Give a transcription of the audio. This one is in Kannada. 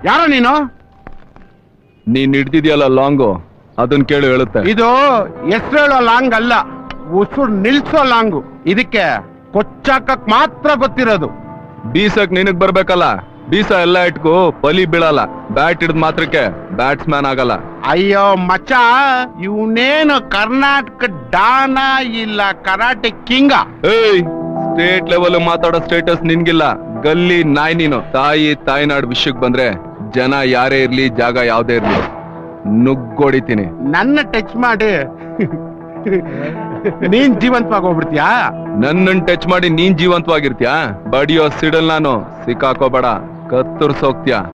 ಯಾರೋ ನೀನು ನೀನ್ ಹಿಡ್ದಿದ್ಯಲ್ಲ ಲಾಂಗು ಅದನ್ ಕೇಳು ಹೇಳುತ್ತೆ ಇದು ಹೆಸರೇಳೋ ಲಾಂಗ್ ಅಲ್ಲ ಉಸುರು ನಿಲ್ಸೋ ಲಾಂಗು ಇದಕ್ಕೆ ಕೊಚ್ಚಾಕಕ್ ಮಾತ್ರ ಗೊತ್ತಿರೋದು ಬೀಸಕ್ ನಿನಗ್ ಬರ್ಬೇಕಲ್ಲ ಬೀಸ ಎಲ್ಲ ಇಟ್ಕೋ ಬಲಿ ಬೀಳಲ್ಲ ಬ್ಯಾಟ್ ಹಿಡ್ದ್ ಮಾತ್ರಕ್ಕೆ ಬ್ಯಾಟ್ಸ್ಮ್ಯಾನ್ ಆಗಲ್ಲ ಅಯ್ಯೋ ಮಚ್ಚ ಇವನೇನು ಕರ್ನಾಟಕ ಡಾನ ಇಲ್ಲ ಕರಾಟೆ ಕಿಂಗ ಏಯ್ ಸ್ಟೇಟ್ ಲೆವೆಲ್ ಮಾತಾಡೋ ಸ್ಟೇಟಸ್ ನಿನ್ಗಿಲ್ಲ ಗಲ್ಲಿ ನಾಯಿ ನೀನು ತಾಯಿ ತಾಯ್ನಾಡ್ ವಿಷಯಕ್ ಬಂದ್ರೆ ಜನ ಯಾರೇ ಇರ್ಲಿ ಜಾಗ ಯಾವ್ದೇ ಇರ್ಲಿ ನುಗ್ಗೊಡಿತೀನಿ ನನ್ನ ಟಚ್ ಮಾಡಿ ನೀನ್ ಜೀವಂತವಾಗಿ ಹೋಗ್ಬಿಡ್ತೀಯಾ ನನ್ನನ್ ಟಚ್ ಮಾಡಿ ನೀನ್ ಜೀವಂತವಾಗಿರ್ತ್ಯಾ ಬಡಿಯೋ ಸಿಡಲ್ ನಾನು ಸಿಕ್ಕಾಕೋಬೇಡ ಕತ್ತರ್ಸೋಗ್ತ್ಯಾ